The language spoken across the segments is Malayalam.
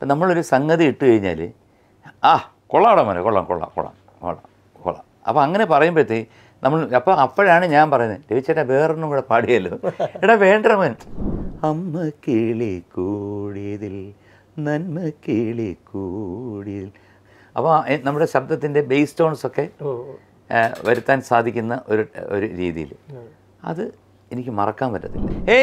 അപ്പം നമ്മളൊരു സംഗതി ഇട്ട് കഴിഞ്ഞാൽ ആ കൊള്ളാടാ മോനെ കൊള്ളാം കൊള്ളാം കൊള്ളാം കൊള്ളാം കൊള്ളാം അപ്പോൾ അങ്ങനെ പറയുമ്പോഴത്തേ നമ്മൾ അപ്പോൾ അപ്പോഴാണ് ഞാൻ പറയുന്നത് രവിച്ചേട്ടാ വേറൊന്നും കൂടെ പാടിയല്ലോ എടാ വേണ്ട മോൻ അമ്മ കിളി കൂടിയതിൽ നന്മ കിളി കൂടിയതിൽ അപ്പോൾ നമ്മുടെ ശബ്ദത്തിൻ്റെ ബേസ് ടോൺസ് ഒക്കെ ഓ ആ, വരുത്താൻ സാധിക്കുന്ന ഒരു ഒരു രീതിയിൽ അത് എനിക്ക് മറക്കാൻ പറ്റത്തില്ല ഏ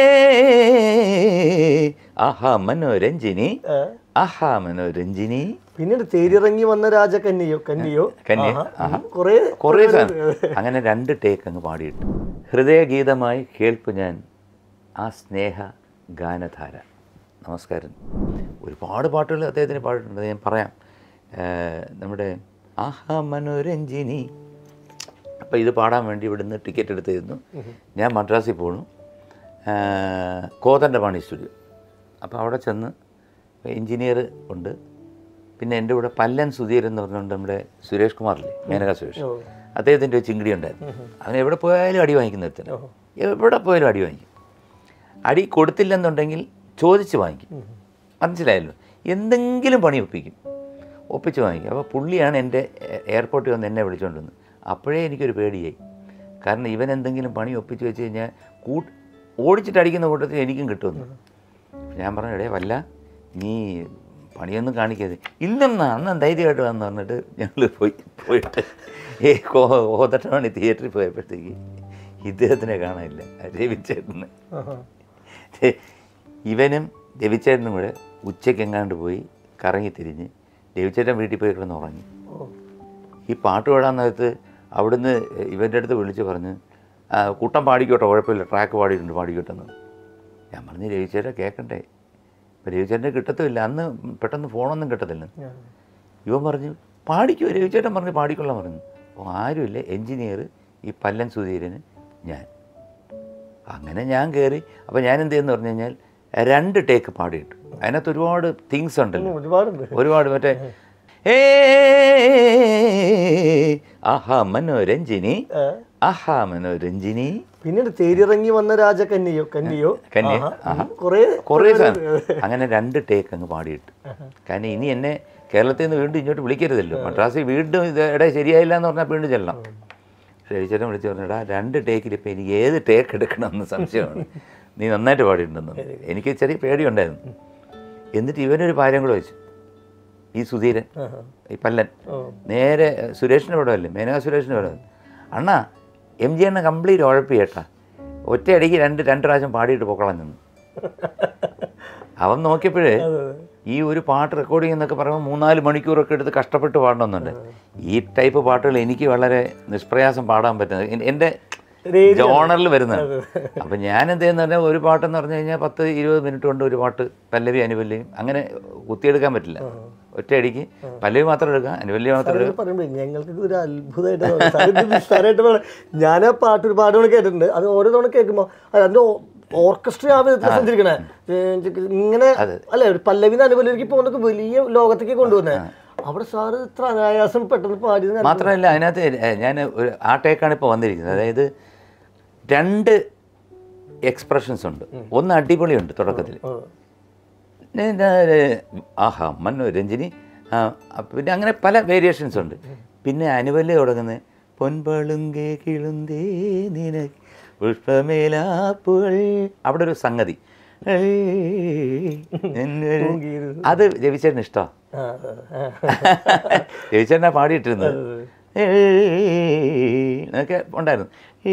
ആഹാ മനോരഞ്ജിനി ആ. ആഹാ മനോരഞ്ജിനി പിന്നീട് തേരിറങ്ങി വന്ന രാജകന്യയോ കന്യയോ കന്യ, ആഹാ. ആഹാ. കുറേ കുറേ സാധനം അങ്ങനെ രണ്ട് ടേക്ക് അങ്ങ് പാടിയിട്ടു ഹൃദയഗീതമായി കേൾപ്പു ഞാൻ ആ സ്നേഹ ഗാനധാര നമസ്കാരം ഒരുപാട് പാട്ടുകൾ അദ്ദേഹത്തിന് പാടിയിട്ടുണ്ട് അത് ഞാൻ പറയാം ആ, നമ്മുടെ ആഹാ മനോരഞ്ജിനി അപ്പോൾ ഇത് പാടാൻ വേണ്ടി ഇവിടുന്ന് ടിക്കറ്റ് എടുത്തിരുന്നു ഞാൻ മദ്രാസിൽ പോണു ആ, കോതണ്ടപാണി സ്റ്റുഡിയോ അപ്പോൾ അവിടെ ചെന്ന് എഞ്ചിനീയർ ഉണ്ട് പിന്നെ എൻ്റെ കൂടെ പല്ലൻ സുധീർ എന്ന് പറഞ്ഞുകൊണ്ട് നമ്മുടെ സുരേഷ് കുമാറില്ലേ മേനക സുരേഷ് ഓ. അദ്ദേഹത്തിൻ്റെ ഒരു ചിങ്കിടി ഉണ്ടായിരുന്നു അവൻ എവിടെ പോയാലും അടി വാങ്ങിക്കുന്ന ഒരുത്തനാ. എവിടെ പോയാലും അടി വാങ്ങിക്കും അടി കൊടുത്തില്ലെന്നുണ്ടെങ്കിൽ ചോദിച്ച് വാങ്ങിക്കും മനസ്സിലായല്ലോ എന്തെങ്കിലും പണി ഒപ്പിക്കും ഒപ്പിച്ച് വാങ്ങിക്കും അപ്പോൾ പുള്ളിയാണ് എൻ്റെ എ- എയർപോർട്ടിൽ വന്ന് എന്നെ വിളിച്ചുകൊണ്ട് വന്നത് അപ്പോഴേ എനിക്കൊരു പേടിയായി കാരണം ഇവൻ എന്തെങ്കിലും പണി ഒപ്പിച്ച് വെച്ച് കഴിഞ്ഞാൽ കൂട്ട് ഓടിച്ചിട്ട് അടിക്കുന്ന കൂട്ടത്തിൽ എനിക്കും കിട്ടുമെന്ന് ഞാൻ പറഞ്ഞു എടേ വല്ല നീ പണിയൊന്നും കാണിക്കരുത് ഇല്ലെന്നാ അന്ന് ധൈര്യമായിട്ട് വന്ന് പറഞ്ഞിട്ട് ഞങ്ങൾ പോയി പോയിട്ട് ഏ കോ ഓതട്ടമണി തിയേറ്ററിൽ പോയപ്പോഴത്തേക്ക് ഇദ്ദേഹത്തിനെ കാണാനില്ല രവിച്ചേട്ടന് ആഹാ. ദേ, ഇവനും രവിച്ചേട്ടനും കൂടെ ഉച്ചയ്ക്കെങ്ങാണ്ട് പോയി കറങ്ങി തിരിഞ്ഞ് രവിച്ചേട്ടൻ വീട്ടിൽ പോയി കിടന്ന് ഉറങ്ങി ഓ. ഈ പാട്ട് പാടാൻ നേരത്ത് അവിടുന്ന് ഇവൻ്റെ അടുത്ത് വിളിച്ച് പറഞ്ഞ് "ആ, കൂട്ടം പാടിക്കോട്ടെ കുഴപ്പമില്ല ട്രാക്ക് പാടിയിട്ടുണ്ട് പാടിക്കോട്ടെ എന്ന് ഞാൻ പറഞ്ഞു രവിച്ചേട്ടൻ കേൾക്കണ്ടേ ഇപ്പം രവിച്ചേട്ടനെ കിട്ടത്തുമില്ല അന്ന് പെട്ടെന്ന് ഫോണൊന്നും കിട്ടത്തില്ല ഞാൻ. ഇവൻ പറഞ്ഞു പാടിക്കോ രവിച്ചേട്ടൻ പറഞ്ഞു പാടിക്കൊള്ളാൻ പറഞ്ഞു അപ്പോൾ ആരുമില്ല എൻജിനീയർ ഈ പല്ലൻ സുധീരന് ഞാൻ അങ്ങനെ ഞാൻ കയറി അപ്പോൾ ഞാൻ എന്ത് ചെയ്യുന്നു പറഞ്ഞു കഴിഞ്ഞാൽ രണ്ട് ടേക്ക് പാടിയിട്ടു അതിനകത്ത് ഒരുപാട് തിങ്സ് ഉണ്ടല്ലോ ഒരുപാടുണ്ട് ഒരുപാട് മറ്റേ ഏ ആഹാ മനോരഞ്ജിനി ആ. ആഹാ മനോരഞ്ജിനി പിന്നീട് തേരിറങ്ങി വന്ന രാജകന്യയോ കന്യയോ കന്യ, ആഹാ. ആഹാ. കുറേ കുറേ സാധനം അങ്ങനെ രണ്ട് ടേക്ക് അങ്ങ് പാടിയിട്ട് കാരണം ഇനി എന്നെ കേരളത്തിൽ നിന്ന് വീണ്ടും ഇങ്ങോട്ട് വിളിക്കരുതല്ലോ മദ്രാസിൽ വീണ്ടും ഇത് എടാ ശരിയായില്ല എന്ന് പറഞ്ഞാൽ വീണ്ടും ചെല്ലണം രവിചേട്ടൻ വിളിച്ച് പറഞ്ഞടാ രണ്ട് ടേക്കിൽ ഇപ്പം എനിക്ക് ഏത് ടേക്ക് എടുക്കണമെന്ന് സംശയമാണ് നീ നന്നായിട്ട് പാടിയിട്ടുണ്ടെന്ന് എനിക്ക് ചെറിയ പേടിയുണ്ടായിരുന്നു എന്നിട്ട് ഇവനൊരു പാരം കൂടെ വെച്ചു ഈ സുധീരൻ ആഹാ. ഈ പല്ലൻ ഓ. നേരെ സുരേഷിൻ്റെ പടമല്ലേ മേനക സുരേഷിൻ്റെ പടം അണ്ണാ എം ജി എണ്ണ കംപ്ലീറ്റ് ഉഴപ്പി കേട്ടാ ഒറ്റയടിക്ക് രണ്ട് രണ്ട് പ്രാവശ്യം പാടിയിട്ട് പൊക്കളം നിന്ന് അവൻ നോക്കിയപ്പോഴേ അതെ, അതെ. ഈ ഒരു പാട്ട് റെക്കോർഡിംഗ് എന്നൊക്കെ പറയുമ്പോൾ മൂന്നാല് മണിക്കൂറൊക്കെ എടുത്ത് കഷ്ടപ്പെട്ട് പാടണമെന്നുണ്ട് ഈ ടൈപ്പ് പാട്ടുകൾ എനിക്ക് വളരെ നിഷ്പ്രയാസം പാടാൻ പറ്റുന്നത് എൻ- എൻ്റെ ഒരു area ജോണറിൽ വരുന്നതാണ് അപ്പം ഞാൻ എന്ത് ചെയ്യുന്ന പറഞ്ഞാൽ ഒരു പാട്ടെന്ന് പറഞ്ഞു കഴിഞ്ഞാൽ പത്ത് ഇരുപത് മിനിറ്റ് കൊണ്ട് ഒരു പാട്ട് പല്ലവി അനുപല്ലിയും അങ്ങനെ കുത്തിയെടുക്കാൻ പറ്റില്ല ഒറ്റയടിക്ക് പല്ലവി മാത്രം എടുക്കാം അനുപല്ലി മാത്രം എടുക്കാം സാറിത് പറയുമ്പോ ഞങ്ങൾക്ക് ഒരു അത്ഭുതമായിട്ട് തോന്നി. സാറിത് നിസ്സാരമായിട്ട് പറ- ഞാൻ ആ പാട്ട് ഒരുപാട് തവണ കേട്ടിട്ടുണ്ട് അത് ഓരോ തവണ കേൾക്കുമ്പോൾ അതിന്റെ ഓർക്കസ്ട്ര ആ വിധത്തിൽ സഞ്ചരിക്കണേ ഇങ്ങനെ അല്ലെ ഒരു പല്ലവിന്ന് അനുപല്ലവിക്ക് പോകുന്നൊക്കെ വലിയ ലോകത്തേക്ക് കൊണ്ടുവന്നേ അവിടെ സാറ് ഇത്ര അനായാസം പെട്ടെന്ന് പാടിയത് ഞാൻ- മാത്രമല്ല അതിനകത്ത് ഞാൻ ഒരു ആ ടേക്കാണ് ഇപ്പോൾ വന്നിരിക്കുന്നത് അതായത് രണ്ട് എക്സ്പ്രഷൻസ് ഉണ്ട് ഒന്ന് അടിപൊളിയുണ്ട് തുടക്കത്തിൽ ആ. ആഹാ മനോരഞ്ജിനി ആ അപ്പൊ പിന്നെ അങ്ങനെ പല വേരിയേഷൻസ് ഉണ്ട് പിന്നെ അനുവല്ല് തുടങ്ങുന്നത് പൊൻപളുങ്കേ കിളുന്തേ നിനക്ക് പുഷ്പമേലാപ്പുകൾ അവിടെ ഒരു സംഗതി അത് രവിചേട്ടന് ഇഷ്ടമാണ് ആ, ആ, ആ. രവിചേട്ടനാ പാടിയിട്ടിരുന്നത് എന്നൊക്കെ ഉണ്ടായിരുന്നു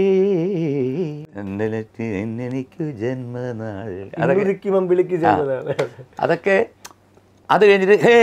എനിക്കു ജന്മനാൾ അതൊക്കെ ഇന്നുരുക്കി മമ്പിളിക്ക് ചെയ്തതാണ് അതൊക്കെ അത് കഴിഞ്ഞിട്ട് ഹേ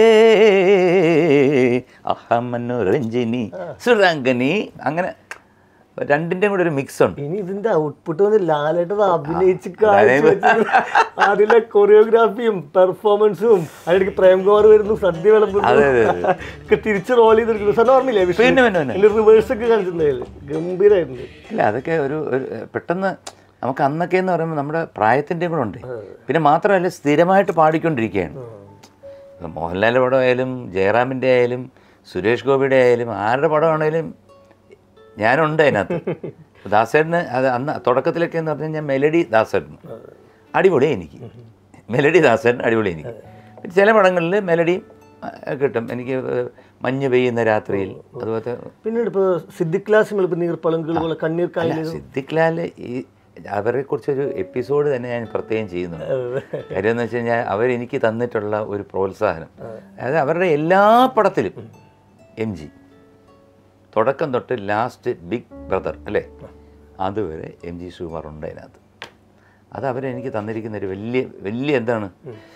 അഹമനോരഞ്ജിനി സുരംഗനി അങ്ങനെ രണ്ടിൻ്റെയും കൂടെ ഒരു മിക്സ് ഉണ്ട് ഇനി ഇതിന്റെ ഔട്ട്പുട്ട് വന്ന് ലാലേട്ടത് അഭിനയിച്ച് കാഴ്ചവെച്ചത് അതിലെ കൊറിയോഗ്രാഫിയും പെർഫോമൻസും അതിലേക്ക് പ്രേംകുമാർ വരുന്നു സദ്യ വിളമ്പുന്നു അതെ, അതെ, ഒക്കെ തിരിച്ച് റോൾ ചെയ്തിരിക്കുന്നു സാറിന് ഓർമ്മയില്ലേ പിന്നെ, പിന്നെ, പിന്നെ. റിവേഴ്സ് ഒക്കെ കളിച്ചിട്ടുണ്ടായില്ലേ ഗംഭീരായിരുന്നു ഇല്ല അതൊക്കെ ഒരു ഒരു പെട്ടെന്ന് നമുക്ക് അന്നൊക്കെ എന്ന് പറയുമ്പോൾ നമ്മുടെ പ്രായത്തിൻ്റെയും കൂടെ ഉണ്ട് പിന്നെ മാത്രമല്ല സ്ഥിരമായിട്ട് പാടിക്കൊണ്ടിരിക്കുകയാണ് ഇപ്പം മോഹൻലാലിൻ്റെ പടമായാലും ജയറാമിൻ്റെ ആയാലും സുരേഷ് ഗോപിയുടെ ആയാലും ആരുടെ പടമാണേലും ഞാനുണ്ട് അതിനകത്ത് ദാസേട്ടന് അത് അന്ന് തുടക്കത്തിലൊക്കെ എന്ന് പറഞ്ഞു കഴിഞ്ഞാൽ മെലഡി ദാസേട്ടൻ അടിപൊളി എനിക്ക് മെലഡി ദാസേട്ടൻ അടിപൊളി എനിക്ക് ചില പടങ്ങളിൽ മെലഡിയും ആ, കിട്ടും എനിക്ക് ഏഹ്, മഞ്ഞ് പെയ്യുന്ന രാത്രിയിൽ അതുപോലത്തെ പിന്നീട് ഇപ്പോൾ സിദ്ദിഖ്ലാസിങ്ങൾ ഇപ്പോൾ നീർപ്പളങ്കുകൾ പോലെ കണ്ണീർ കായൽ സിദ്ദിഖ് ലാൽ ഈ അവരെ കുറിച്ചൊരു എപ്പിസോഡ് തന്നെ ഞാൻ പ്രത്യേകം ചെയ്യുന്നുണ്ട് കാര്യം എന്ന് വെച്ച് കഴിഞ്ഞാൽ അവരെനിക്ക് തന്നിട്ടുള്ള ഒരു പ്രോത്സാഹനം അതായത് അവരുടെ എല്ലാ പടത്തിലും എം ജി തുടക്കം തൊട്ട് ലാസ്റ്റ് ബിഗ് ബ്രദർ അല്ലേ അതുവരെ എം ജി ശ്രീകുമാർ ഉണ്ട് അതിനകത്ത് അത് അവരെനിക്ക് തന്നിരിക്കുന്ന ഒരു വലിയ വലിയ എന്താണ്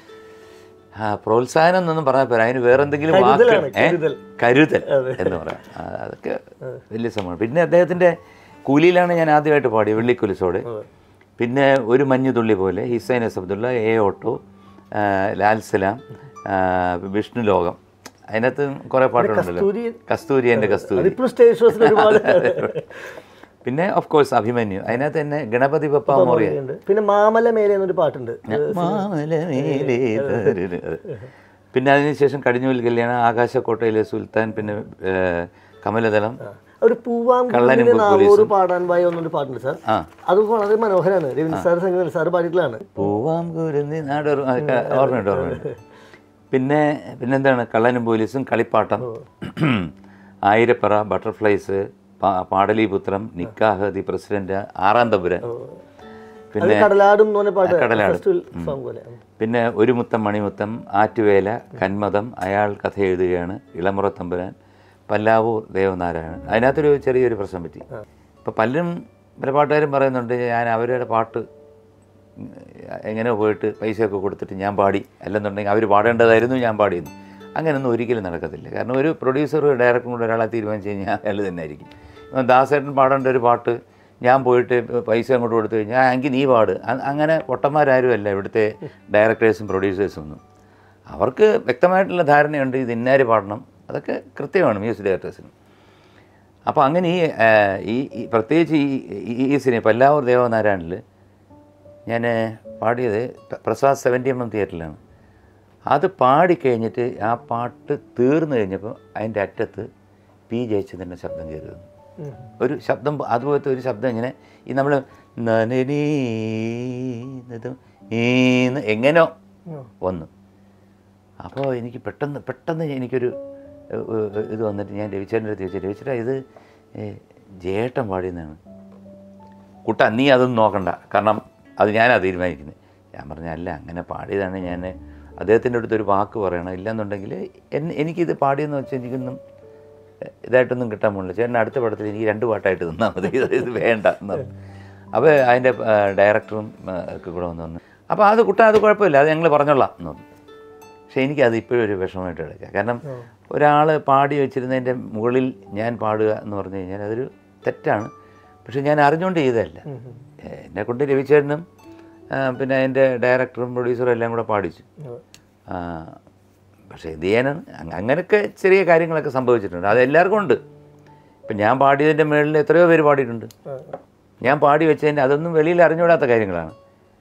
ആ പ്രോത്സാഹനം എന്നൊന്നും പറഞ്ഞാൽ പോരാ അതിന് വേറെ എന്തെങ്കിലും വാക്ക് കരുതലാണ്, ഏ? കരുതൽ. കരുതൽ എന്ന് പറയാം ആ, അതൊക്കെ വലിയ സംഭവം പിന്നെ അദ്ദേഹത്തിൻ്റെ കൂലിയിലാണ് ഞാൻ ആദ്യമായിട്ട് പാടിയത് വെള്ളിക്കുലിസോട് പിന്നെ ഒരു മഞ്ഞു തുള്ളി പോലെ Hussain S Abdulla A auto ആ, ലാൽ സലാം ആ, വിഷ്ണു ലോകം അതിനകത്ത് കുറേ പാട്ടുകളുണ്ടല്ലോ കസ്തൂരി കസ്തൂരി എൻ്റെ കസ്തൂരി അതിപ്പോഴും സ്റ്റേജ് ഷോസിൽ ഒരുപാട് പിന്നെ ഓഫ് കോഴ്സ് അഭിമന്യു അതിനകത്ത് തന്നെ ഗണപതി പപ്പ മോറിയ ഉണ്ട് പിന്നെ മാമല മേലെ എന്നൊരു പാട്ടുണ്ട് മാമലമേലെ തരുര്. പിന്നെ അതിനുശേഷം കടിഞ്ഞൂൽ കല്യാണം ആകാശക്കോട്ടയിലെ സുൽത്താൻ പിന്നെ ഏ, കമലദളം ഒരു പൂവാങ്കുഴലിനെ കള്ളനും നാവോട് പാടാൻ വായ എന്നൊരു പാട്ടുണ്ട് സാർ ആ അത് വളരെ മനോഹരമാണ് രവീന്ദ്ര സാർ സംഗീതം സാർ പാടിയിട്ടുള്ളതാണ് പൂവാം കുരുന്നി നാടൊരു ആ, ക- ഓർമ്മയുണ്ട് ഓർമ്മയുണ്ട് പിന്നെ പിന്നെന്താണ് കള്ളനും പോലീസും കളിപ്പാട്ടം ആയിരപ്പറ ബട്ടർഫ്ലൈസ് പാ- പാടലീപുത്രം നിക്കാഹ് ദി പ്രസിഡന്റ് ആറാം തമ്പുരാൻ അത് പിന്നെ കടലാടും എന്ന് പറഞ്ഞ പാട്ട് കടലാടും. ഫെസ്റ്റിവൽ സോങ് പോലെ പിന്നെ ഒരു മുത്തം മണിമുത്തം ആറ്റുവേല കന്മതം അയാൾ കഥ എഴുതുകയാണ് ഇളമുറ തമ്പുരാൻ പല്ലാവൂർ ദേവനാരായണൻ അതിനകത്തൊരു ചെറിയൊരു പ്രശ്നം പറ്റി ഇപ്പം പലരും പല പാട്ടുകാരും പറയുന്നുണ്ട് ഞാൻ അവരുടെ പാട്ട് എങ്ങനെ പോയിട്ട് പൈസയൊക്കെ കൊടുത്തിട്ട് ഞാൻ പാടി അല്ലെന്നുണ്ടെങ്കിൽ അവർ പാടേണ്ടതായിരുന്നു ഞാൻ പാടിയെന്ന് അങ്ങനെയൊന്നും ഒരിക്കലും നടക്കത്തില്ല കാരണം ഒരു പ്രൊഡ്യൂസറും ഡയറക്ടറും കൂടെ ഒരാളെ തീരുമാനിച്ച് കഴിഞ്ഞാൽ അയാൾ തന്നെ ആയിരിക്കും ഇപ്പം ദാസേട്ടൻ പാടേണ്ട ഒരു പാട്ട് ഞാൻ പോയിട്ട് പൈസ അങ്ങോട്ട് കൊടുത്തു കഴിഞ്ഞാൽ എങ്കിൽ നീ പാട് അ- അങ്ങനെ പൊട്ടന്മാരാരും അല്ല ഇവിടുത്തെ ഡയറക്ടേഴ്സും പ്രൊഡ്യൂസേഴ്സും ഒന്നും അവർക്ക് വ്യക്തമായിട്ടുള്ള ധാരണയുണ്ട് ഇത് ഇന്നാര് പാടണം അതൊക്കെ കൃത്യമാണ് മ്യൂസിക് ഡയറക്ടേഴ്സിന് അപ്പോൾ അങ്ങനെ ഈ ആ, ഈ ഈ പ്രത്യേകിച്ച് ഈ ഈ- ഈ സിനിമ പല്ലാവൂർ ദേവനാരായണിൽ ഞാൻ പാടിയത് പ്ര- പ്രസാദ് സെവൻറ്റി എം എം തിയേറ്ററിലാണ് അത് പാടിക്കഴിഞ്ഞിട്ട് ആ പാട്ട് തീർന്നു കഴിഞ്ഞപ്പോൾ അതിൻ്റെ അറ്റത്ത് പി ജയചന്ദ്രൻ്റെ ശബ്ദം കയറി വന്നു ഒരു ശബ്ദം പോ- അതുപോലത്തെ ഒരു ശബ്ദം ഇങ്ങനെ ഈ നമ്മൾ എങ്ങനെയോ വന്നു അപ്പോൾ എനിക്ക് പെട്ടെന്ന് പെട്ടെന്ന് എനിക്കൊരു ഏഹ്, ഏഹ്, ഇത് വന്നിട്ട് ഞാൻ രവിചേട്ടൻ്റെ അടുത്ത് ചോദിച്ചു രവിചേട്ടാ ഇത് ഏഹ്, ജയേട്ടൻ പാടിയെന്നാണ് കുട്ട നീ അതൊന്നും നോക്കണ്ട കാരണം അത് ഞാനാ തീരുമാനിക്കുന്നത് ഞാൻ പറഞ്ഞ അല്ല അങ്ങനെ പാടിയതാണ് ഞാൻ അദ്ദേഹത്തിൻ്റെ അടുത്ത് ഒരു വാക്ക് പറയണം ഇല്ലെന്നുണ്ടെങ്കിൽ എൻ എനിക്കിത് പാടിയെന്ന് വെച്ചാൽ എനിക്കൊന്നും ഏഹ്, ഇതായിട്ടൊന്നും കിട്ടാൻ പോകുന്നില്ല ചേട്ടൻ അടുത്ത പടത്തിൽ എനിക്ക് രണ്ട് പാട്ടായിട്ട് തന്നാൽ മതി ഇത് ഇത് വേണ്ട എന്ന് പറഞ്ഞു അപ്പോൾ അതിൻ്റെ ഡയറക്ടറും ഒക്കെ കൂടെ വന്ന് പറഞ്ഞു അപ്പോൾ അത് കുട്ട അത് കുഴപ്പമില്ല അത് ഞങ്ങൾ പറഞ്ഞോളാം എന്ന് പറഞ്ഞു പക്ഷേ എനിക്കത് ഇപ്പോഴും ഒരു വിഷമമായിട്ട് എടുക്കുക കാരണം ഒരാൾ പാടി വെച്ചിരുന്നതിൻ്റെ മുകളിൽ ഞാൻ പാടുക എന്ന് പറഞ്ഞു കഴിഞ്ഞാൽ അതൊരു തെറ്റാണ് പക്ഷെ ഞാൻ അറിഞ്ഞുകൊണ്ട് ചെയ്തതല്ല എന്നെ കൊണ്ട് രവിചേട്ടനും ആ, പിന്നെ അതിൻ്റെ ഡയറക്ടറും പ്രൊഡ്യൂസറും എല്ലാം കൂടെ പാടിച്ചു ആ, പക്ഷേ എന്ത് ചെയ്യാനാണ് അങ്ങ- അങ്ങനെയൊക്കെ ചെറിയ കാര്യങ്ങളൊക്കെ സംഭവിച്ചിട്ടുണ്ട് അത് എല്ലാവർക്കും ഉണ്ട് ഇപ്പം ഞാൻ പാടിയതിൻ്റെ മുകളിൽ എത്രയോ പേര് പാടിയിട്ടുണ്ട് ഞാൻ പാടി വെച്ചതിൻ്റെ അതൊന്നും വെളിയിൽ അറിഞ്ഞുകൂടാത്ത കാര്യങ്ങളാണ്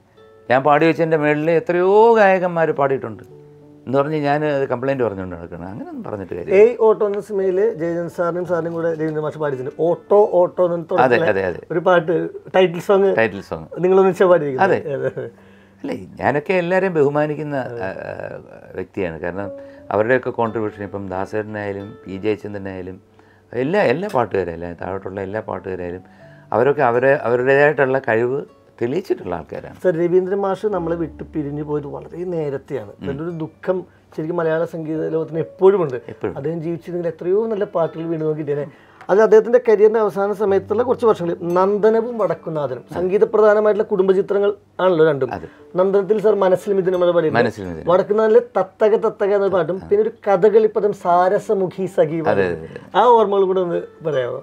ഞാൻ പാടി വെച്ചതിൻ്റെ മുകളിൽ എത്രയോ ഗായകന്മാർ പാടിയിട്ടുണ്ട് എന്ന് പറഞ്ഞ് ഞാൻ അത് കംപ്ലൈൻറ്റ് പറഞ്ഞുകൊണ്ട് നടക്കണം അങ്ങനെയൊന്നും പറഞ്ഞിട്ട് കാര്യം ഏയ് ഓട്ടോ എന്ന സിനിമയില് ജയചന്ദ് സാറിനും സാറിനും കൂടെ രവീന്ദ്ര മാഷ് പാടിയിട്ടുണ്ട് ഓട്ടോ ഓട്ടോ എന്ന് അതെ തുടങ്ങുന്ന അതെ അതെ ഒരു പാട്ട് ടൈറ്റിൽ സോങ് ടൈറ്റിൽ സോങ് നിങ്ങളൊന്നിച്ചാ പാടിയിരിക്കുന്നത് അതെ. അല്ലേ ഞാനൊക്കെ എല്ലാവരെയും ബഹുമാനിക്കുന്ന ആ, ആ, വ്യക്തിയാണ് കാരണം അവരുടെയൊക്കെ കോൺട്രിബ്യൂഷൻ ഇപ്പം ദാസേട്ടനായാലും പി ജയചന്ദ്രനായാലും എല്ലാ എല്ലാ പാട്ടുകാരും എല്ലാ താഴോട്ടുള്ള എല്ലാ പാട്ടുകാരായാലും അവരൊക്കെ അവരെ അവരുടേതായിട്ടുള്ള കഴിവ് തെളിയിച്ചിട്ടുള്ള ആൾക്കാരാണ് സർ രവീന്ദ്ര മാഷ് നമ്മളെ വിട്ട് പിരിഞ്ഞു പോയത് വളരെ നേരത്തെയാണ് അതിൻ്റെ ഒരു ദുഃഖം ശരിക്കും മലയാള സംഗീത ലോകത്തിന് എപ്പോഴും ഉണ്ട് എപ്പോഴും. അദ്ദേഹം ജീവിച്ചിരുന്നെങ്കിൽ എത്രയോ നല്ല പാട്ടുകൾ വീണ്ടും നോക്കിയിട്ടേ അത് അദ്ദേഹത്തിന്റെ കരിയറിന്റെ അവസാന സമയത്തുള്ള കുറച്ച് വർഷങ്ങൾ നന്ദനവും വടക്കുനാഥനും സംഗീത പ്രധാനമായിട്ടുള്ള കുടുംബചിത്രങ്ങൾ ആണല്ലോ രണ്ടും നന്ദനത്തിൽ സർ മനസ്സിൽ മിഥുനമഴ പാടി മനസ്സിൽ നിന്ന് വടക്കുനാഥിലെ തത്തക തത്തക എന്ന പാട്ടും പിന്നെ ഒരു കഥകളി പദം സാരസമുഖി സഖി പാട്ടും. ആ ഓർമ്മകൾ കൂടെ ഒന്ന് പറയാമോ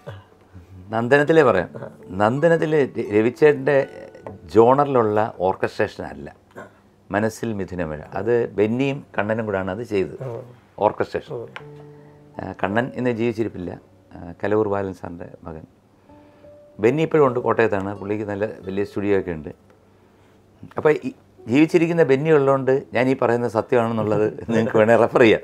നന്ദനത്തിലേ പറയാം നന്ദനത്തിൽ രവിച്ചേട്ടൻ്റെ ജോണറിലുള്ള ഓർക്കസ്ട്രേഷൻ അല്ല മനസ്സിൽ മിഥുനമഴ അത് ബെന്നിയും കണ്ണനും കൂടാണ് അത് ചെയ്തത് ഓർക്കസ്ട്രേഷൻ ആ, കണ്ണൻ ഇന്ന് ജീവിച്ചിരിപ്പില്ല ആ, കലൂർ ബാലൻ സാറിൻ്റെ മകൻ ബെന്നി ഇപ്പോഴും ഉണ്ട് കോട്ടയത്താണ് പുള്ളിക്ക് നല്ല വലിയ സ്റ്റുഡിയോ ഒക്കെ ഉണ്ട് അപ്പോൾ ഈ ജീവിച്ചിരിക്കുന്ന ബെന്നി ഉള്ളതുകൊണ്ട് ഞാൻ ഈ പറയുന്നത് സത്യമാണെന്നുള്ളത് നിങ്ങൾക്ക് വേണേൽ റെഫർ ചെയ്യാം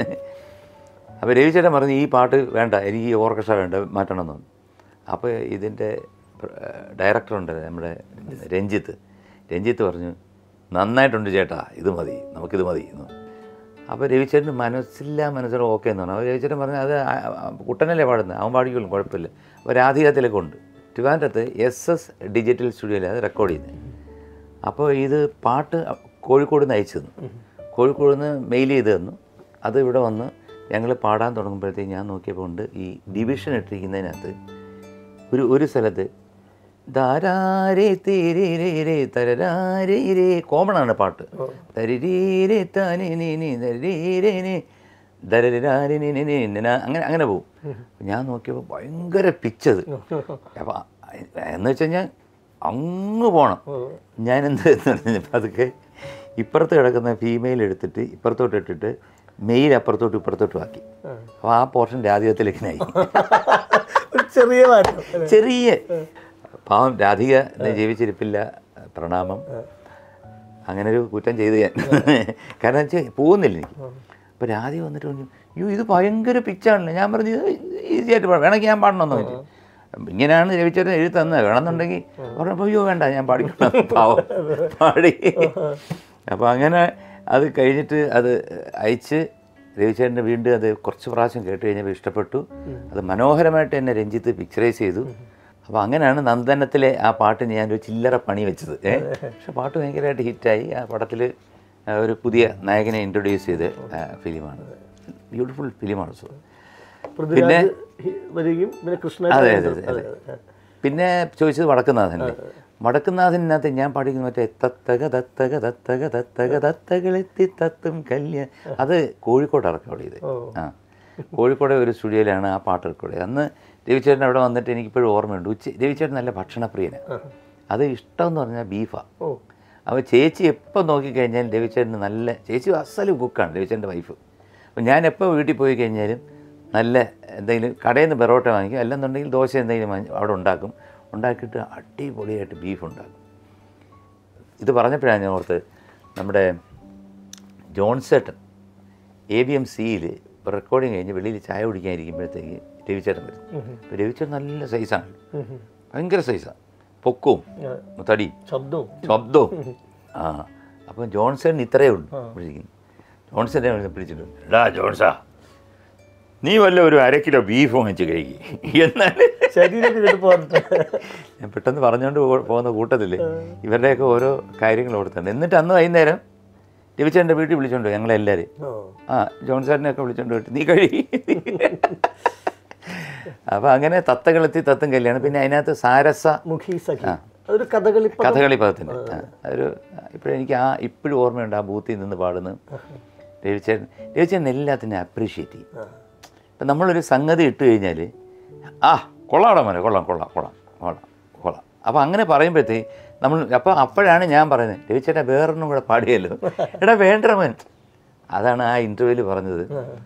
അപ്പോൾ രവിചേട്ടൻ പറഞ്ഞു ഈ പാട്ട് വേണ്ട എനിക്ക് ഈ ഓർക്കസ്ട്ര വേണ്ട മാറ്റണമെന്ന് പറഞ്ഞു അപ്പോൾ ഇതിൻ്റെ ഡയറക്ടറുണ്ട് നമ്മുടെ രഞ്ജിത്ത് രഞ്ജിത്ത് പറഞ്ഞു നന്നായിട്ടുണ്ട് ചേട്ടാ ഇത് മതി നമുക്കിത് മതി എന്ന് അപ്പോൾ രവിചേട്ടന് മനസ്സില്ല മനസ്സിലും ഓക്കെ എന്ന് പറഞ്ഞു അപ്പോൾ രവിചേട്ടൻ പറഞ്ഞു അത് ആ- ആ കുട്ടനല്ലേ പാടുന്നത് അവൻ പാടിക്കോളും കുഴപ്പമില്ല അപ്പോൾ രാധികത്തിലൊക്കെ ഉണ്ട് ട്രിവാൻഡ്രത്ത് എസ് എസ് ഡിജിറ്റൽ സ്റ്റുഡിയോയിൽ അത് റെക്കോർഡ് ചെയ്യുന്നത് അപ്പോൾ ഇത് പാട്ട് കോഴിക്കോട് നിന്ന് അയച്ചു തന്നു കോഴിക്കോട് നിന്ന് മെയിൽ ചെയ്ത് തന്നു അത് ഇവിടെ വന്ന് ഞങ്ങൾ പാടാൻ തുടങ്ങുമ്പോഴത്തേക്ക് ഞാൻ നോക്കിയപ്പോൾ ഉണ്ട് ഈ ഡിവിഷൻ ഇട്ടിരിക്കുന്നതിനകത്ത് ഒരു ഒരു സ്ഥലത്ത് ധാരാരേ തീരേ തരരാരേ രേ കോമൺ ആണ് പാട്ട് തരിരീരേ താനേ നീ നീ തരിരീരേ നീ ദരരാരേ നീ നീ നീ നീ നാ. അങ്ങനെ അങ്ങനെ പോകും ഞാൻ നോക്കിയപ്പോൾ ഭയങ്കര പിച്ചത് അപ്പം എന്ന് വെച്ച് കഴിഞ്ഞാൽ അങ്ങ് പോകണം ഞാൻ എന്ത് പറഞ്ഞപ്പോൾ അതൊക്കെ ഇപ്പുറത്ത് കിടക്കുന്ന ഫീമെയിൽ എടുത്തിട്ട് ഇപ്പുറത്തോട്ട് ഇട്ടിട്ട് മെയിൽ അപ്പുറത്തോട്ട് ഇപ്പുറത്തോട്ടും ആക്കി അപ്പോൾ ആ പോർഷൻ രാധികത്തിലേക്ക് ആയി ഒരു ചെറിയ മാറ്റം അല്ലേ? ചെറിയ പാവം രാധിക ഇന്ന് ജീവിച്ചിരിപ്പില്ല പ്രണാമം അങ്ങനെ ഒരു കുറ്റം ചെയ്തു ഞാൻ കാരണം വെച്ചാൽ പോകുന്നില്ല എനിക്ക് അപ്പോൾ രാധിക വന്നിട്ട് പറഞ്ഞു അയ്യോ ഇത് ഭയങ്കര പിച്ചാണല്ലോ ഞാൻ പറഞ്ഞു ഈസി ആയിട്ട് പാടാം വേണമെങ്കിൽ ഞാൻ പാടണമെന്ന് ചോദിച്ചു ഇങ്ങനെയാണ് രവിച്ചേട്ടൻ എഴുതി തന്നത് വേണമെന്നുണ്ടെങ്കിൽ പറഞ്ഞപ്പോൾ അയ്യോ വേണ്ട ഞാൻ പാടിക്കണം പാവം പാടി അപ്പോൾ അങ്ങനെ അത് കഴിഞ്ഞിട്ട് അത് അയച്ച് രവിചേട്ടൻ്റെ വീണ്ടും അത് കുറച്ച് പ്രാവശ്യം കേട്ട് കഴിഞ്ഞപ്പോൾ ഇഷ്ടപ്പെട്ടു അത് മനോഹരമായിട്ട് എന്നെ രഞ്ജിത്ത് പിക്ചറൈസ് ചെയ്തു അപ്പോൾ അങ്ങനെയാണ് നന്ദനത്തിലെ ആ പാട്ടിന് ഞാനൊരു ചില്ലറ പണി വെച്ചത് ഏ പക്ഷെ പാട്ട് ഭയങ്കരമായിട്ട് ഹിറ്റായി ആ പടത്തിൽ ഒരു പുതിയ നായകനെ ഇൻട്രൊഡ്യൂസ് ചെയ്ത ഫിലിമാണ് ബ്യൂട്ടിഫുൾ ഫിലിമാണ് സോ പൃഥ്വിരാജ് ഹി- വരികയും പിന്നെ കൃഷ്ണ അതെ അതെ അതെ അതെ പിന്നെ ചോദിച്ചത് വടക്കുന്നാഥൻ്റെ വടക്കുന്നാഥനകത്ത് ഞാൻ പഠിക്കുന്ന മറ്റേ തത്തക തത്തക തത്തക തത്തക തത്തകളെത്തി തത്തും കല്യ അത് കോഴിക്കോട് റെക്കോർഡ് ചെയ്ത് ഓ. ആ കോഴിക്കോട് ഒരു സ്റ്റുഡിയോയിലാണ് ആ പാട്ട് റെക്കോർഡ് ചെയ്തത് അന്ന് രവിചേട്ടൻ അവിടെ വന്നിട്ട് എനിക്കിപ്പോഴും ഓർമ്മയുണ്ട് ഉച്ച രവിചേട്ടൻ നല്ല ഭക്ഷണപ്രിയനാണ് അത് ഇഷ്ടം എന്ന് പറഞ്ഞാൽ ബീഫാണ് ഓ അപ്പോൾ ചേച്ചി എപ്പോൾ നോക്കിക്കഴിഞ്ഞാൽ രവിചേട്ടന് നല്ല ചേച്ചി അസല് കുക്കാണ് രവിചേട്ടൻ്റെ വൈഫ് അപ്പോൾ ഞാൻ എപ്പോൾ വീട്ടിൽ പോയി കഴിഞ്ഞാലും നല്ല എന്തെങ്കിലും കടയിൽ നിന്ന് പെറോട്ട വാങ്ങിക്കും അല്ലെന്നുണ്ടെങ്കിൽ ദോശ എന്തെങ്കിലും വാങ്ങി അവിടെ ഉണ്ടാക്കും ഉണ്ടാക്കിയിട്ട് അടിപൊളിയായിട്ട് ബീഫ് ഉണ്ടാക്കും ഇത് പറഞ്ഞപ്പോഴാണ് ഞാൻ ഓർത്ത് നമ്മുടെ ജോൺസേട്ടൻ എ ബി എം സിയിൽ റെക്കോർഡിങ് കഴിഞ്ഞ് വെളിയിൽ ചായ കുടിക്കാനിരിക്കുമ്പോഴത്തേക്ക് രവിചേട്ടൻ വരും അപ്പോൾ രവിചേട്ടൻ നല്ല സൈസാണ് ഉം, ഉം. ഭയങ്കര സൈസാണ് പൊക്കവും തടിയും ശബ്ദവും ശബ്ദവും ആ അപ്പം ജോൺസൺ ഇത്രയേ ഉള്ളൂ വിളിക്കുന്നു ജോൺസനെ പിടിച്ചിട്ട് എടാ ജോൺസാ നീ വല്ല ഒരു അര കിലോ ബീഫ് വാങ്ങിച്ച് കഴിക്കും എന്നാൽ ശരീരമൊക്കെ കേട്ട് പോകാറുണ്ട് ഞാൻ പെട്ടെന്ന് പറഞ്ഞുകൊണ്ട് പോ- പോകുന്ന കൂട്ടത്തിൽ ഇവരുടെയൊക്കെ ഓരോ കാര്യങ്ങൾ ഓർത്തുണ്ട് എന്നിട്ട് അന്ന് വൈകുന്നേരം രവിച്ചേട്ടൻ്റെ വീട്ടിൽ വിളിച്ചോണ്ട് പോയി ഞങ്ങളെല്ലാവരും ഓ ആ ജോൺസേട്ടനെയൊക്കെ വിളിച്ചോണ്ട് പോയിട്ട് നീ കഴി അപ്പോൾ അങ്ങനെ തത്തകളെത്തി തത്തും കല്യാണം പിന്നെ അതിനകത്ത് സാരസ മുഖി സഖി അതൊരു കഥകളി പദം. കഥകളി പദത്തിൻ്റെ അതൊരു ഇപ്പോഴെനിക്ക് ആ ഇപ്പോഴും ഓർമ്മയുണ്ട് ആ ബൂത്തിൽ നിന്ന് പാടുന്നത് രവിചേട്ടൻ രവിചേട്ടൻ എല്ലാത്തിനും അപ്രീഷിയേറ്റ് ചെയ്യും ആ. ഇപ്പം നമ്മളൊരു സംഗതി ഇട്ട് കഴിഞ്ഞാൽ ആ കൊള്ളാടാ മോനെ കൊള്ളാം കൊള്ളാം കൊള്ളാം കൊള്ളാം കൊള്ളാം അപ്പോൾ അങ്ങനെ പറയുമ്പോഴത്തേക്ക് നമ്മൾ അപ്പോൾ അപ്പോഴാണ് ഞാൻ പറയുന്നത് രവിചേട്ടാ വേറൊന്നും കൂടെ പാടിയല്ലോ എടാ വേണ്ട മോൻ അതാണ് ആ ഇൻ്റർവ്യൂവിൽ പറഞ്ഞത്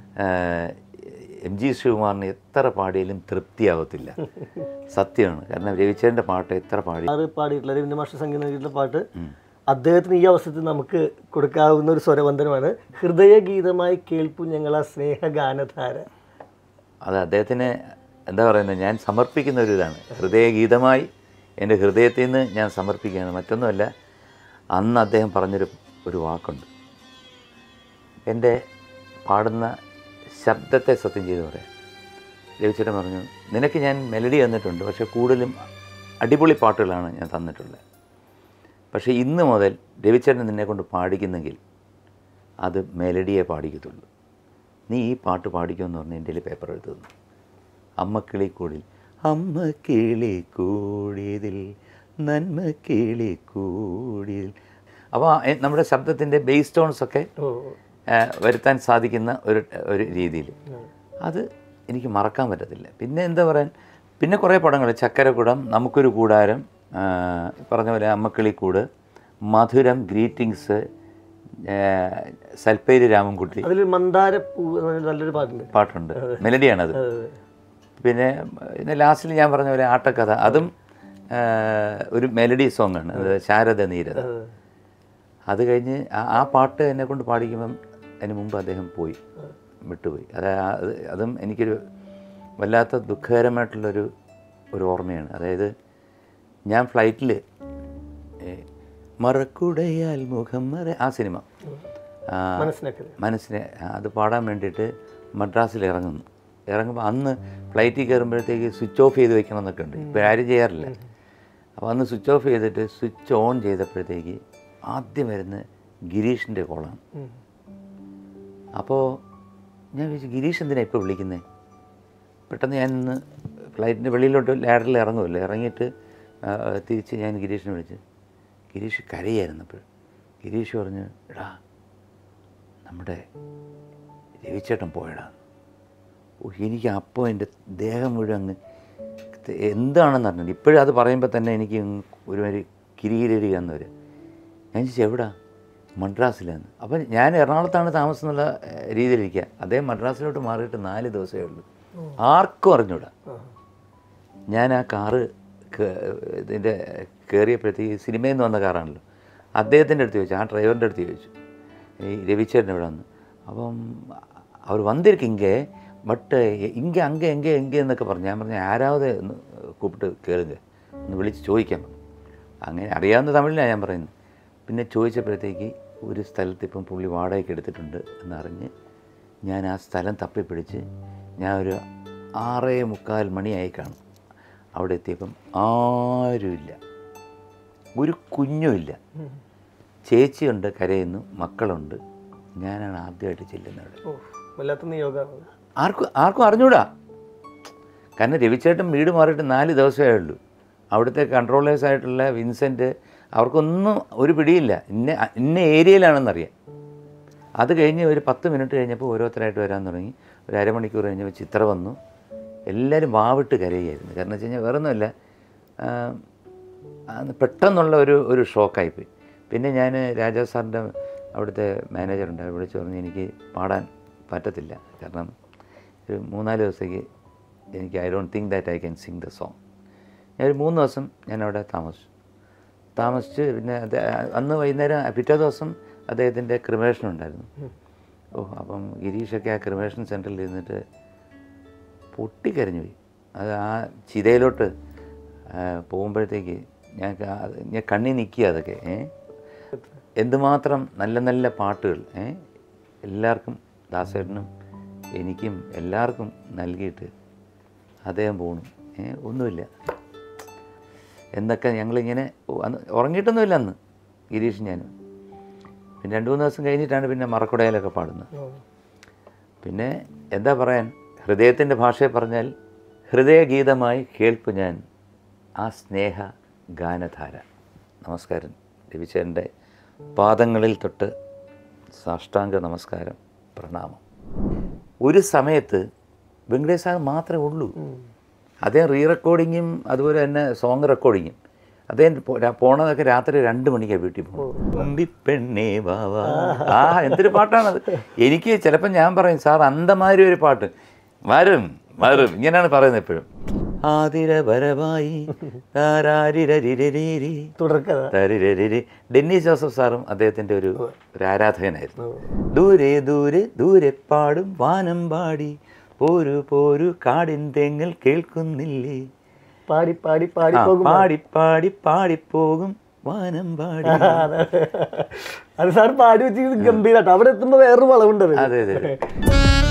എം ജി ശിവകുമാറിന് എത്ര പാടിയാലും തൃപ്തിയാവത്തില്ല സത്യമാണ് കാരണം രവിചേട്ടൻ്റെ പാട്ട് എത്ര പാടി ആറ് പാടിയിട്ടുള്ള രവീന്ദ്ര മാഷ സംഗീതം നൽകിയിട്ടുള്ള പാട്ട് അദ്ദേഹത്തിന് ഈ അവസരത്തിൽ നമുക്ക് കൊടുക്കാവുന്ന ഒരു സ്വരബന്ധനമാണ് ഹൃദയഗീതമായി കേൾപ്പു ഞങ്ങളാ സ്നേഹഗാനധാര അത് അദ്ദേഹത്തിന് എന്താ പറയുന്നത് ഞാൻ സമർപ്പിക്കുന്ന ഒരു ഇതാണ് ഹൃദയഗീതമായി എൻ്റെ ഹൃദയത്തിൽ നിന്ന് ഞാൻ സമർപ്പിക്കുകയാണ് മറ്റൊന്നുമല്ല അന്ന് അദ്ദേഹം പറഞ്ഞൊരു ഒരു വാക്കുണ്ട് എൻ്റെ പാടുന്ന ശബ്ദത്തെ സത്യം ചെയ്ത് പറയാം രവിചേട്ടൻ പറഞ്ഞു നിനക്ക് ഞാൻ മെലഡി തന്നിട്ടുണ്ട് പക്ഷേ കൂടുതലും അടിപൊളി പാട്ടുകളാണ് ഞാൻ തന്നിട്ടുള്ളത് പക്ഷേ ഇന്ന് മുതൽ രവിചേട്ടൻ നിന്നെ കൊണ്ട് പാടിക്കുന്നെങ്കിൽ അത് മെലഡിയെ പാടിക്കത്തുള്ളൂ നീ ഈ പാട്ട് പാടിക്കുമെന്ന് പറഞ്ഞ് എൻ്റെ കയ്യിൽ പേപ്പർ എടുത്തു തന്നു അമ്മ കിളിക്കൂടിൽ അമ്മ കിളിക്കൂടിയതിൽ നന്മ കിളിക്കൂടിയതിൽ അപ്പോൾ ആ- നമ്മുടെ ശബ്ദത്തിൻ്റെ ബേസ് ടോൺസ് ഒക്കെ ഓ ആ, വരുത്താൻ സാധിക്കുന്ന ഒരു ഒരു രീതിയിൽ അത് എനിക്ക് മറക്കാൻ പറ്റത്തില്ല പിന്നെ എന്താ പറയാൻ പിന്നെ കുറേ പടങ്ങൾ ചക്കരക്കുടം നമുക്കൊരു കൂടാരം ആ, പറഞ്ഞ പോലെ അമ്മക്കിളിക്കൂട് മധുരം ഗ്രീറ്റിങ്സ് സൽപ്പേര് രാമൻകുട്ടി അതിൽ മന്ദാര പൂ എന്ന് പറഞ്ഞ നല്ലൊരു പാട്ടുണ്ട് പാട്ടുണ്ട് മെലഡിയാണത് അതെ. പിന്നെ പിന്നെ ലാസ്റ്റിൽ ഞാൻ പറഞ്ഞ പോലെ ആട്ടക്കഥ അതും ആ, ഒരു മെലഡി സോങ് ആണ് അത് ശാരദ നീരദ അതെ. അത് കഴിഞ്ഞ് ആ- ആ പാട്ട് എന്നെ കൊണ്ട് പാടിക്കുമ്പം അതിന് മുമ്പ് അദ്ദേഹം പോയി വിട്ടുപോയി അത് ആ- അത് അതും എനിക്കൊരു വല്ലാത്ത ദുഃഖകരമായിട്ടുള്ളൊരു ഒരു ഓർമ്മയാണ് അതായത് ഞാൻ ഫ്ലൈറ്റിൽ മറക്കുടയാൽ മുഖം മറ ആ സിനിമ ആ, മനസ്സിനൊക്കെ മനസ്സിനെ അത് പാടാൻ വേണ്ടിയിട്ട് മദ്രാസിൽ ഇറങ്ങുന്നു ഇറങ്ങുമ്പോൾ അന്ന് ഫ്ലൈറ്റിൽ കയറുമ്പോഴത്തേക്ക് സ്വിച്ച് ഓഫ് ചെയ്ത് വെക്കണം എന്നൊക്കെ ഉണ്ട് ഇപ്പോൾ ആരും ചെയ്യാറില്ല അപ്പോൾ അന്ന് സ്വിച്ച് ഓഫ് ചെയ്തിട്ട് സ്വിച്ച് ഓൺ ചെയ്തപ്പോഴത്തേക്ക് ആദ്യം വരുന്ന ഗിരീഷിൻ്റെ കോളാണ് ഉം. അപ്പോൾ ഞാൻ വിചാരിച്ചു ഗിരീഷ് എന്തിനാണ് ഇപ്പോൾ വിളിക്കുന്നത് പെട്ടെന്ന് ഞാൻ ഇന്ന് ഫ്ലൈറ്റിൻ്റെ വെളിയിലോട്ട് ലാഡറിൽ ഇറങ്ങുമല്ലോ ഇറങ്ങിയിട്ട് ആ, തിരിച്ച് ഞാൻ ഗിരീഷിനെ വിളിച്ച് ഗിരീഷ് കരയായിരുന്നു അപ്പോൾ ഗിരീഷ് പറഞ്ഞു എടാ നമ്മുടെ രവിച്ചേട്ടൻ പോയടാ ഓ എനിക്ക് അപ്പോൾ എൻ്റെ ദേഹം മുഴുവൻ അങ്ങ് ത- എന്താണെന്ന് അറിഞ്ഞില്ല ഇപ്പോഴും അത് പറയുമ്പോൾ തന്നെ എനിക്ക് അങ്ങ് ഒരുമാതിരി കിരികിരി വന്നു വരും ഞാൻ ചോദിച്ചു എവിടാ മദ്രാസിലാണ് അപ്പം ഞാൻ എറണാകുളത്താണ് താമസം എന്നുള്ള ഏഹ്, രീതിയിലിരിക്കുക അദ്ദേഹം മദ്രാസിലോട്ട് മാറിയിട്ട് നാല് ദിവസമേ ഉള്ളൂ ആർക്കും അറിഞ്ഞൂടാ ആ. ഞാൻ ആ കാറ് കേ- ഇതിൻ്റെ കയറിയപ്പോഴത്തേക്ക് സിനിമയിൽ നിന്ന് വന്ന കാറാണല്ലോ അദ്ദേഹത്തിൻ്റെ അടുത്ത് ചോദിച്ചു ആ ഡ്രൈവറിൻ്റെ അടുത്ത് ചോദിച്ചു ഈ രവിച്ചേട്ടൻ ഇവിടെ വന്ന് അപ്പം അവർ വന്നിരിക്കും ഇங்கே ബട്ട് ഇங்கே അങ്ങേ എங்கே എங்கே എന്നൊക്കെ പറഞ്ഞു ഞാൻ പറഞ്ഞു ആരാവത് ഒന്ന് കൂപ്പിട്ട് കേളുക ഒന്ന് വിളിച്ച് ചോദിക്കാൻ പറഞ്ഞു അങ്ങനെ അറിയാവുന്ന തമിഴിലാണ് ഞാൻ പറയുന്നത് പിന്നെ ചോദിച്ചപ്പോഴത്തേക്ക് ഒരു സ്ഥലത്ത് ഇപ്പം പുള്ളി വാടകയ്ക്ക് എടുത്തിട്ടുണ്ട് എന്നറിഞ്ഞ് ഞാൻ ആ സ്ഥലം തപ്പിപ്പിടിച്ച് ഞാൻ ഒരു ആറേ മുക്കാൽ മണിയായി കാണും അവിടെ എത്തിയപ്പം ആരുമില്ല ഒരു കുഞ്ഞുമില്ല ഉം. ചേച്ചിയുണ്ട് കരയുന്നു മക്കളുണ്ട് ഞാനാണ് ആദ്യമായിട്ട് ചെല്ലുന്നത് അവിടെ ഓ വല്ലാത്ത നിയോഗമാണ് ആർക്കും ആർക്കും അറിഞ്ഞൂടാ കാരണം രവിച്ചേട്ടൻ വീട് മാറിയിട്ട് നാല് ദിവസമേ ഉള്ളൂ അവിടുത്തെ കൺട്രോളേഴ്സ് ആയിട്ടുള്ള വിൻസെൻറ്റ് അവർക്കൊന്നും ഒരു പിടിയില്ല ഇന്ന ഇന്ന ഏരിയയിലാണെന്നറിയാം അത് കഴിഞ്ഞ് ഒരു പത്ത് മിനിറ്റ് കഴിഞ്ഞപ്പോൾ ഓരോരുത്തരായിട്ട് വരാൻ തുടങ്ങി ഒരു അരമണിക്കൂർ കഴിഞ്ഞപ്പോൾ ചിത്ര വന്നു എല്ലാവരും വാവിട്ട് കരയായിരുന്നു കാരണം വെച്ച് കഴിഞ്ഞാൽ വേറെ ഒന്നുമില്ല ആ, അത് പെട്ടെന്നുള്ള ഒരു ഒരു ഷോക്കായിപ്പോയി പിന്നെ ഞാൻ രാജാ സാറിൻ്റെ അവിടുത്തെ മാനേജറുണ്ട് അയാൾ വിളിച്ച് പറഞ്ഞു എനിക്ക് പാടാൻ പറ്റത്തില്ല കാരണം ഒരു മൂന്നാല് ദിവസത്തേക്ക് എനിക്ക് I don't think that I can sing the song ഞാൻ ഒരു മൂന്ന് ദിവസം ഞാൻ അവിടെ താമസിച്ചു താമസിച്ച് പിന്നെ അത് അന്ന് വൈകുന്നേരം പിറ്റേ ദിവസം അദ്ദേഹത്തിൻ്റെ ക്രിമേഷൻ ഉണ്ടായിരുന്നു ഓ അപ്പം ഗിരീഷൊക്കെ ആ ക്രിമേഷൻ സെൻറ്ററിൽ ഇരുന്നിട്ട് പൊട്ടിക്കരഞ്ഞു പോയി അത് ആ ചിതയിലോട്ട് ആ, പോകുമ്പോഴത്തേക്ക് ഞാൻ ക- അത് ഞാൻ കണ്ണി നിൽക്കുക അതൊക്കെ ഏ എന്തുമാത്രം നല്ല നല്ല പാട്ടുകൾ ഏ എല്ലാവർക്കും ദാസേട്ടനും എനിക്കും എല്ലാവർക്കും നൽകിയിട്ട് അദ്ദേഹം പോണു ഏ ഒന്നുമില്ല എന്നൊക്കെ ഞങ്ങളിങ്ങനെ ഓ, അന്ന് ഉറങ്ങിയിട്ടൊന്നുമില്ല അന്ന് ഗിരീഷ് ഞാനും പിന്നെ രണ്ട് മൂന്ന് ദിവസം കഴിഞ്ഞിട്ടാണ് പിന്നെ മറക്കുടയിലൊക്കെ പാടുന്നത് ഓ. പിന്നെ എന്താ പറയാൻ ഹൃദയത്തിൻ്റെ ഭാഷയെ പറഞ്ഞാൽ ഹൃദയഗീതമായി കേൾപ്പു ഞാൻ ആ സ്നേഹ ഗാനധാര നമസ്കാരം രവിചേരൻ്റെ പാദങ്ങളിൽ തൊട്ട് സാഷ്ടാംഗ നമസ്കാരം പ്രണാമം ഒരു സമയത്ത് വെങ്കടേഷ് സാർ മാത്രമേ ഉള്ളൂ അദ്ദേഹം റീ റെക്കോർഡിങ്ങും അതുപോലെ തന്നെ സോങ് റെക്കോർഡിങ്ങും അദ്ദേഹം പോ- രാ- പോണതൊക്കെ രാത്രി രണ്ട് മണിക്കാണ് വീട്ടിൽ പോകും പെണ്ണേ വാവാ ആ എന്തൊരു പാട്ടാണത് എനിക്ക് ചിലപ്പോൾ ഞാൻ പറയും സാർ അന്തമാതിരി ഒരു പാട്ട് വരും വരും ഇങ്ങനെയാണ് പറയുന്നത് എപ്പോഴും ആതിര വരവായി താരാരിരരിരരിരി. തുടർക്കഥ തരിരരിരി. ഡെന്നി ജോസഫ് സാറും അദ്ദേഹത്തിൻ്റെ ഒരു ഒരു ആരാധകനായിരുന്നു ദൂരെ ദൂരെ ദൂരെ പാടും വാനം പാടി പോരു പോരു കാടിൻ തെങ്ങൽ കേൾക്കുന്നില്ലേ പാടി പാടി പാടി ആ, പോകും പാടി പാടി പാടിപ്പോകും വാനം പാടി അത് സാർ പാടി വെച്ചിരിക്കുന്നത് ഗംഭീരാട്ടോ അവിടെ എത്തുമ്പോ വേറൊരു വളവുണ്ട് അതിന്. അതെ അതെ